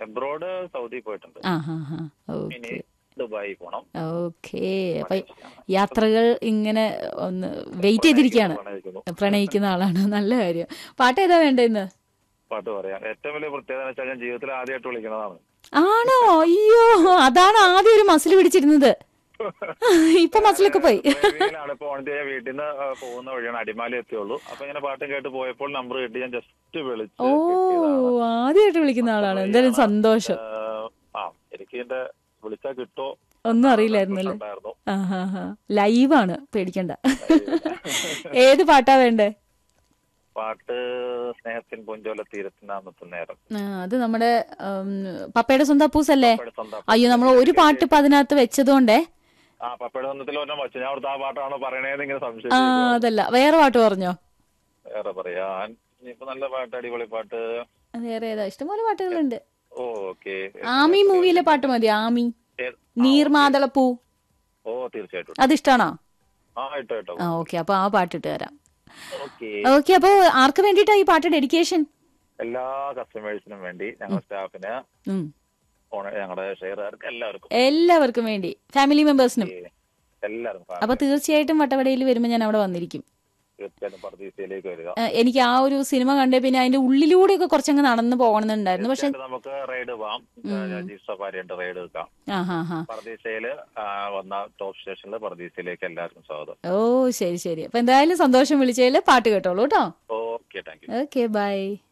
Abroad Saudi പോയിട്ടുണ്ട് ആ ഹാ ഹാ ഇനി ഓക്കെ ദുബായി പോണം ഓക്കെ അപ്പൊ യാത്രകൾ ഇങ്ങനെ ഒന്ന് വെയിറ്റ് ചെയ്തിരിക്കുകയാണ് പ്രണയിക്കുന്നു. പ്രണയിക്കുന്ന ആളാണ് നല്ല കാര്യം പാട്ട് ഏതാ വേണ്ടത് ഇന്ന് പാട്ട് പറയാം ഏറ്റവും വലിയ പ്രത്യേകത എന്ന് വെച്ചാൽ ഞാൻ ജീവിതത്തിൽ ആദ്യമായിട്ട് വിളിക്കുന്നതാണ് ആണോ അയ്യോ അതാണ് ആദ്യം ഒരു മസിൽ പിടിച്ചിരുന്നത് ഇപ്പൊ മസിലൊക്കെ പോയി ഡ്രൈവിങ്ങിലാണ് ഇപ്പൊ ഓൺ ചെയ്യാൻ വീട്ടിൽ നിന്ന് പോകുന്ന വഴിയാണ് അടിമാലി എത്തിയുള്ളൂ അപ്പൊ ഇങ്ങനെ പാട്ടും കേട്ട് പോയപ്പോൾ നമ്പർ കിട്ടി ഞാൻ ജസ്റ്റ് വിളിച്ച് ഓ കിട്ടിയതാണ്. ആദ്യമായിട്ട് വിളിക്കുന്ന ആളാണ് എന്തായാലും സന്തോഷം ഏഹ്, ആ എനിക്ക് എന്റെ വിളിച്ചാ കിട്ടോ ഒന്നും അറിയില്ലായിരുന്നല്ലേ ഉണ്ടായിരുന്നു ആ ഹാ ഹാ ലൈവാണ് പേടിക്കണ്ട ഏത് പാട്ടാ വേണ്ടേ പാട്ട് സ്നേഹത്തിൻ പൊഞ്ചോല തീരത്തിനാമത്തെ നേരം ആ, അത് നമ്മുടെ ഉം, പപ്പയുടെ സ്വന്തം അപ്പൂസ് അല്ലേ പപ്പയുടെ സ്വന്തം അയ്യോ നമ്മൾ ഒരു പാട്ട് ഇപ്പൊ അതിനകത്ത് വെച്ചതുകൊണ്ടേ ആ പപ്പയുടെ സ്വന്തത്തിൽ ഒരെണ്ണം വച്ചു ഞാൻ അവിടുത്തെ ആ പാട്ടാണോ പറയണേന്ന് ഇങ്ങനെ ആ സംശയം അതല്ല വേറെ പാട്ട് പറഞ്ഞോ വേറെ പറയാൻ ഇനിയിപ്പോ നല്ല പാട്ട് അടിപൊളി പാട്ട് വേറെ ഏതാ ഇഷ്ടംപോലെ പാട്ടുകളുണ്ട് ഓ ഓക്കെ ആമി മൂവിയിലെ പാട്ട് മതി ആമി നീർമാതളപ്പൂ ഓ തീർച്ചയായിട്ടും അതിഷ്ടാണോ ആ ഇട്ടോ ഇട്ടോ ആ ഓക്കെ അപ്പൊ ആ പാട്ട് ഇട്ട് തരാം ഓക്കെ ഓക്കെ അപ്പൊ ആർക്ക് വേണ്ടിയിട്ടാ ഈ പാട്ട് ഡെഡിക്കേഷൻ എല്ലാ കസ്റ്റമേഴ്സിനും വേണ്ടി ഞങ്ങളുടെ സ്റ്റാഫിന് ഉം ഓണ- ഞങ്ങളുടെ ഷെയർകാർക്ക് എല്ലാവർക്കും എല്ലാവർക്കും വേണ്ടി ഫാമിലി മെമ്പേഴ്സിനും ഈ എല്ലാവർക്കും അപ്പൊ തീർച്ചയായിട്ടും വട്ടവടയിൽ വരുമ്പോൾ ഞാൻ അവിടെ വന്നിരിക്കും തീർച്ചയായിട്ടും പർദീസയിലേക്ക് വരിക ഏഹ് എനിക്ക് ആ ഒരു സിനിമ കണ്ടേ പിന്നെ അതിന്റെ ഉള്ളിലൂടെയൊക്കെ കുറച്ചങ്ങ് നടന്നു പോകണമെന്നുണ്ടായിരുന്നു പക്ഷെ തീർച്ചയായിട്ടും നമുക്ക് റൈഡ് പോവാം ജീപ്പ് സഫാരി ഉണ്ട് റൈഡ് എടുക്കാം ആ ഹാ ഹാ പർദീസയില് ആ, വന്ന ടോപ്പ് സ്റ്റേഷനിൽ പർദീസയിലേക്ക് എല്ലാവർക്കും സ്വാഗതം ഓ ശരി ശരി അപ്പൊ എന്തായാലും സന്തോഷം വിളിച്ചതിൽ പാട്ട് കേട്ടോളൂ കേട്ടോ okay thank you okay by